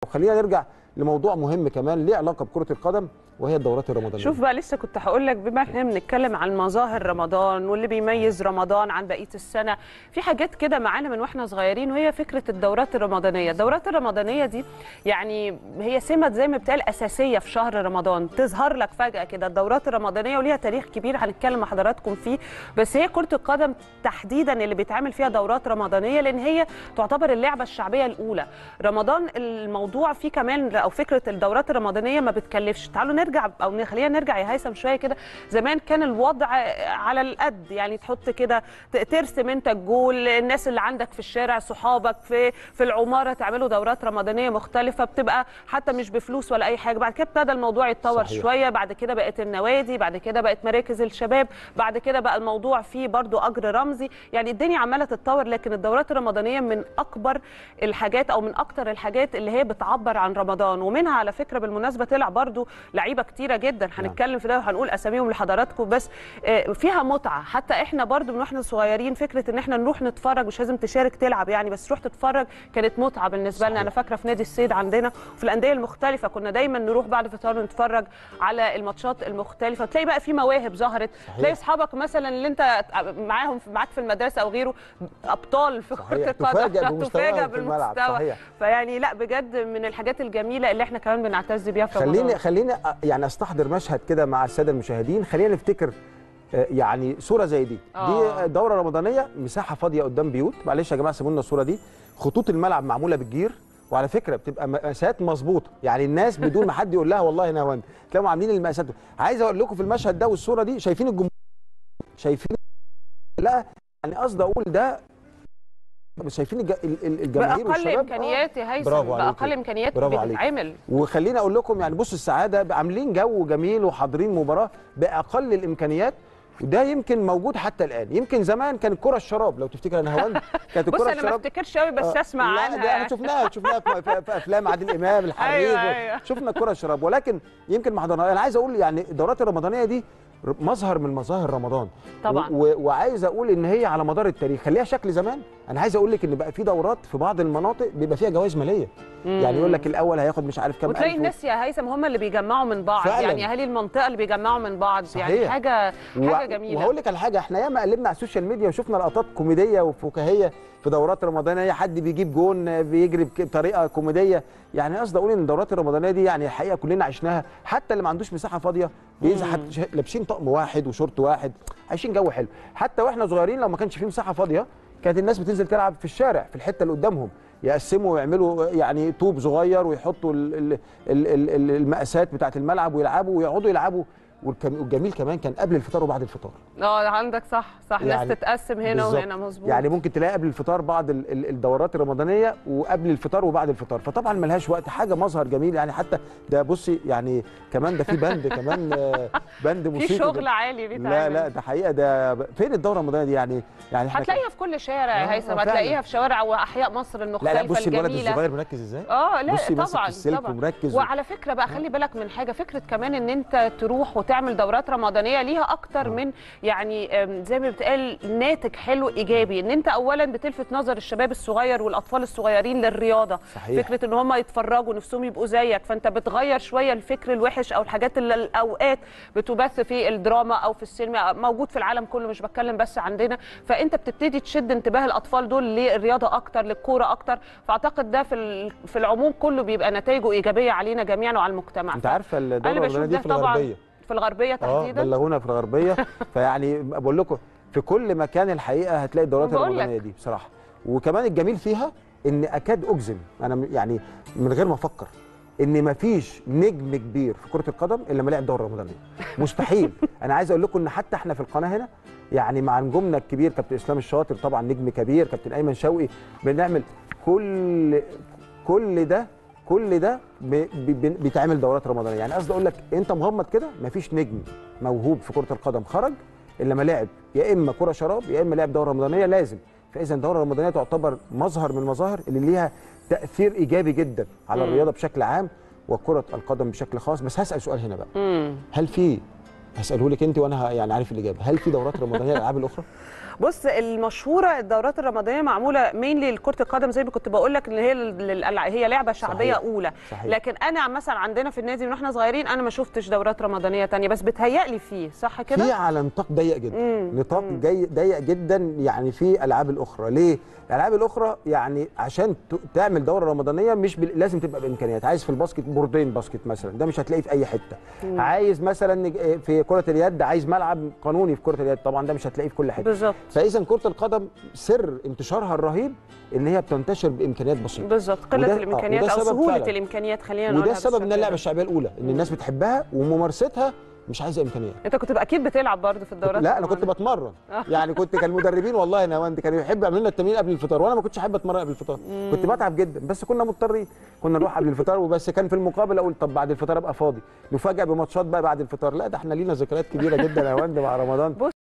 وخلينا نرجع لموضوع مهم كمان ليه علاقه بكره القدم وهي الدورات الرمضانيه شوف بقى لسه كنت هقول لك بما احنا بنتكلم عن مظاهر رمضان واللي بيميز رمضان عن بقيه السنه في حاجات كده معانا من واحنا صغيرين وهي فكره الدورات الرمضانيه الدورات الرمضانيه دي يعني هي سمه زي ما بتقال اساسيه في شهر رمضان تظهر لك فجاه كده الدورات الرمضانيه وليها تاريخ كبير هنتكلم مع حضراتكم فيه بس هي كره القدم تحديدا اللي بيتعمل فيها دورات رمضانيه لان هي تعتبر اللعبه الشعبيه الاولى رمضان الموضوع فيه كمان او فكره الدورات الرمضانيه ما بتكلفش تعالوا نرجع او خلينا نرجع يا هيثم شويه كده زمان كان الوضع على القد يعني تحط كده ت- ترسم انت الجول الناس اللي عندك في الشارع صحابك في في العماره تعملوا دورات رمضانيه مختلفه بتبقى حتى مش بفلوس ولا اي حاجه بعد كده ابتدى الموضوع يتطور صحيح. شويه بعد كده بقت النوادي بعد كده بقت مراكز الشباب بعد كده بقى الموضوع فيه برضو اجر رمزي يعني الدنيا عماله تتطور لكن الدورات الرمضانيه من اكبر الحاجات او من اكتر الحاجات اللي هي بتعبر عن رمضان ومنها على فكره بالمناسبه طلع برضو لعيبه كتيره جدا هنتكلم في ده وهنقول اساميهم لحضراتكم بس آه، فيها متعه حتى احنا برضو من واحنا صغيرين فكره ان احنا نروح نتفرج مش لازم تشارك تلعب يعني بس تروح تتفرج كانت متعه بالنسبه لنا صحيح. انا فاكره في نادي السيد عندنا وفي الانديه المختلفه كنا دايما نروح بعد الفطار نتفرج على الماتشات المختلفه تلاقي بقى في مواهب ظهرت صحيح. تلاقي اصحابك مثلا اللي انت معاهم معاك في المدرسه او غيره ابطال في صحيح. كره القدم تفاجأ بمستواهم في الملعب. بالمستوى. صحيح. فيعني لا بجد من الحاجات الجميله اللي احنا كمان بنعتز بيها في خليني رمضان خليني أ- يعني استحضر مشهد كده مع الساده المشاهدين خلينا نفتكر آه، يعني صوره زي دي آه. دي دوره رمضانيه مساحه فاضيه قدام بيوت معلش يا جماعه سيبوا لنا الصوره دي خطوط الملعب معموله بالجير وعلى فكره بتبقى مقاسات مظبوطه يعني الناس بدون ما حد يقول لها والله هنا هوند تلاقوا عاملين المقاسات عايز اقول لكم في المشهد ده والصوره دي شايفين الجمهور شايفين لا يعني قصدي اقول ده بس شايفين الج- ال- ال- الجماهير باقل والشباب آه. امكانيات يا هيثم برافو عليك. باقل امكانيات برافو عليك. بتتعمل وخليني اقول لكم يعني بصوا السعاده عاملين جو جميل وحاضرين مباراه باقل الامكانيات وده يمكن موجود حتى الان يمكن زمان كان الكره الشراب لو تفتكر انا هوند كانت بص الكره انا ما الشراب افتكرش قوي بس آه، اسمع لا عنها ده احنا شفناها شفناها في, في, في افلام عادل امام الحريف أيوة، أيوة. شفنا الكره الشراب ولكن يمكن ما حضرناها انا عايز اقول يعني الدورات الرمضانيه دي ر- مظهر من مظاهر رمضان طبعاً. و- و- وعايز اقول ان هي على مدار التاريخ خليها شكل زمان انا عايز اقول لك ان بقى في دورات في بعض المناطق بيبقى فيها جوائز ماليه يعني يقول لك الاول هياخد مش عارف كام وتلاقي ألف و- الناس يا هيثم هم اللي بيجمعوا من بعض فعلاً. يعني اهالي المنطقه اللي بيجمعوا من بعض يعني صحيح. حاجه و- حاجه جميله وهقول لك على حاجه احنا ياما قلبنا على السوشيال ميديا وشفنا لقطات كوميديه وفكاهيه في دورات رمضانيه حد بيجيب جون بيجري بك- بطريقه كوميديه يعني قصدي اقول ان الدورات الرمضانيه دي يعني الحقيقه كلنا عشناها حتى اللي ما عندوش مساحه فاضيه بينزل حتى ش- لابسين طقم واحد وشورت واحد عايشين جو حلو حتى واحنا صغيرين لو ما كانش فيه مساحه فاضيه كانت الناس بتنزل تلعب في الشارع في الحته اللي قدامهم يقسموا ويعملوا يعني طوب صغير ويحطوا ال- ال- ال- ال- ال- المقاسات بتاعه الملعب ويلعبوا ويقعدوا يلعبوا والكم- والجميل كمان كان قبل الفطار وبعد الفطار اه عندك صح صح يعني ناس تتقسم هنا بالظبط. وهنا مظبوط يعني ممكن تلاقي قبل الفطار بعض ال- ال- الدورات الرمضانيه وقبل الفطار وبعد الفطار فطبعا ملهاش وقت حاجه مظهر جميل يعني حتى ده بصي يعني كمان ده في بند كمان آه، بند في موسيقي شغل ده. عالي بيتعمل لا لا ده حقيقه ده فين الدوره الرمضانيه دي يعني يعني إحنا هتلاقيها في كل شارع آه، يا هيثم فعلاً. هتلاقيها في شوارع واحياء مصر لا المختلفه لا بصي الولد الجميله الصغير مركز ازاي اه لا بصي ماسك طبعا السلك طبعا ومركز و- وعلى فكره بقى خلي بالك من حاجه فكره كمان ان انت تروح وتعمل دورات رمضانيه ليها اكتر من يعني أم، زي ما بتقال ناتج حلو ايجابي ان انت اولا بتلفت نظر الشباب الصغير والاطفال الصغيرين للرياضه صحيح. فكره ان هم يتفرجوا نفسهم يبقوا زيك فانت بتغير شويه الفكر الوحش او الحاجات اللي الاوقات بتبث في الدراما او في السينما موجود في العالم كله مش بتكلم بس عندنا فانت بتبتدي تشد انتباه الاطفال دول للرياضه اكتر للكوره اكتر فاعتقد ده في ال- في العموم كله بيبقى نتائجه ايجابيه علينا جميعا وعلى المجتمع انت عارفه انا الدوره بشوف الرمضانيه ده دي في طبعا الغربيه في الغربيه اه تحديدا بلغونا في الغربيه فيعني بقول لكم في كل مكان الحقيقه هتلاقي الدورات بقول لك. الرمضانيه دي بصراحه وكمان الجميل فيها ان اكاد اجزم انا م- يعني من غير ما افكر ان مفيش نجم كبير في كره القدم الا لما لعب دوره رمضانيه مستحيل انا عايز اقول لكم ان حتى احنا في القناه هنا يعني مع نجومنا الكبير كابتن اسلام الشاطر طبعا نجم كبير كابتن ايمن شوقي بنعمل كل كل ده كل ده ب- ب- بيتعمل دورات رمضانيه يعني قصدي اقول لك انت مغمض كده مفيش نجم موهوب في كره القدم خرج الا لما لعب يا اما كره شراب يا اما لعب دوره رمضانيه لازم فاذا الدوره الرمضانيه تعتبر مظهر من المظاهر اللي ليها تاثير ايجابي جدا على الرياضه بشكل عام وكره القدم بشكل خاص بس هسال سؤال هنا بقى امم هل في هساله لك انت وانا ه- يعني عارف الاجابه هل في دورات رمضانيه للالعاب الاخرى بص المشهوره الدورات الرمضانيه معموله مينلي لكره القدم زي ما كنت بقول لك ان هي لل- للألع- هي لعبه شعبيه صحيح. اولى صحيح. لكن انا مثلا عندنا في النادي من واحنا صغيرين انا ما شفتش دورات رمضانيه تانية بس بتهيألي فيه صح في كده على نطاق ضيق جدا مم. نطاق مم. جاي ضيق جدا يعني في الالعاب الاخرى ليه الالعاب الاخرى يعني عشان ت- تعمل دوره رمضانيه مش بال... لازم تبقى بامكانيات عايز في الباسكت بوردين باسكت مثلا ده مش هتلاقيه في اي حته عايز مثلا نج- في كره اليد عايز ملعب قانوني في كره اليد طبعا ده مش هتلاقيه في كل حته بالظبط فاذا كره القدم سر انتشارها الرهيب ان هي بتنتشر بامكانيات بسيطه بالظبط قله وده- آه، الامكانيات وده او سبب سهوله فعلا. الامكانيات خلينا وده نقولها السبب بالشكل انها اللعبه ده. الشعبيه الاولى ان الناس بتحبها وممارستها مش عايزه امكانيات انت كنت اكيد بتلعب برضه في الدورات لا انا كنت الرمضانية. بتمرن يعني كنت كان المدربين والله يا نواند كانوا يحبوا يعملوا لنا التمرين قبل الفطار وانا ما كنتش احب اتمرن قبل الفطار كنت بتعب جدا بس كنا مضطرين كنا نروح قبل الفطار وبس كان في المقابل اقول طب بعد الفطار ابقى فاضي نفاجئ بماتشات بقى بعد الفطار لا ده احنا لينا ذكريات كبيره جدا يا نواند مع رمضان